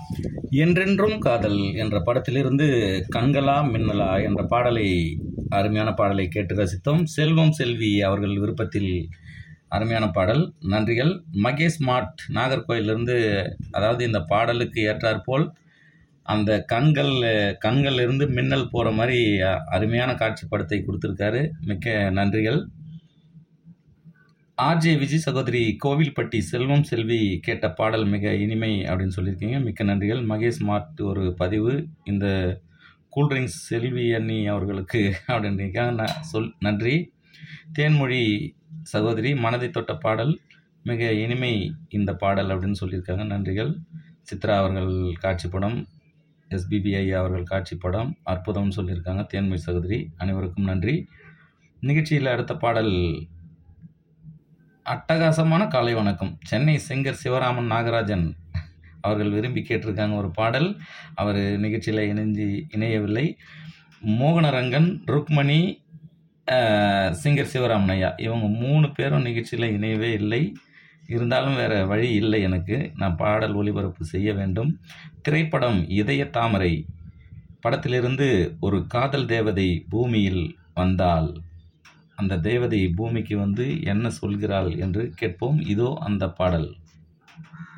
என்றென்றும் காதல் என்ற படத்திலிருந்து கண்களா மின்னலா என்ற பாடலை அருமையான பாடலை கேட்டு ரசித்தோம் செல்வம் செல்வி அவர்கள் விருப்பத்தில் அருமையான பாடல் நன்றிகள் மகேஷ் மாட் நாகர்கோயிலிருந்து அதாவது இந்த பாடலுக்கு ஏற்றாற்போல் அந்த கண்கள் கண்கள் இருந்து மின்னல் போகிற மாதிரி அ- அருமையான காட்சிப்படத்தை கொடுத்துருக்காரு மிக்க நன்றிகள் ஆர்ஜே விஜய் சகோதரி கோவில்பட்டி செல்வம் செல்வி கேட்ட பாடல் மிக இனிமை அப்படின்னு சொல்லியிருக்கீங்க மிக்க நன்றிகள் மகேஷ் மார்ட் ஒரு பதிவு இந்த கூல்ட்ரிங்க்ஸ் செல்வி அண்ணி அவர்களுக்கு அப்படின்றீங்க ந- சொல் நன்றி தேன்மொழி சகோதரி மனதை தொட்ட பாடல் மிக இனிமை இந்த பாடல் அப்படின்னு சொல்லியிருக்காங்க நன்றிகள் சித்ரா அவர்கள் காட்சிப்படம் எஸ்பிபிஐ அவர்கள் காட்சிப்படம் அற்புதம்னு சொல்லியிருக்காங்க தேன்மொழி சகோதரி அனைவருக்கும் நன்றி நிகழ்ச்சியில் அடுத்த பாடல் அட்டகாசமான காலை வணக்கம் சென்னை சிங்கர் சிவராமன் நாகராஜன் அவர்கள் விரும்பி கேட்டிருக்காங்க ஒரு பாடல் அவர் நிகழ்ச்சியில் இணைஞ்சு இணையவில்லை மோகனரங்கன் ருக்மணி ஆஹ், சிங்கர் சிவராமன் ஐயா இவங்க மூணு பேரும் நிகழ்ச்சியில் இணையவே இல்லை இருந்தாலும் வேறு வழி இல்லை எனக்கு நான் பாடல் ஒளிபரப்பு செய்ய வேண்டும் திரைப்படம் இதய தாமரை படத்திலிருந்து ஒரு காதல் தேவதை பூமியில் வந்தால் அந்த தேவதை பூமிக்கு வந்து என்ன சொல்கிறாள் என்று கேட்போம் இதோ அந்த பாடல்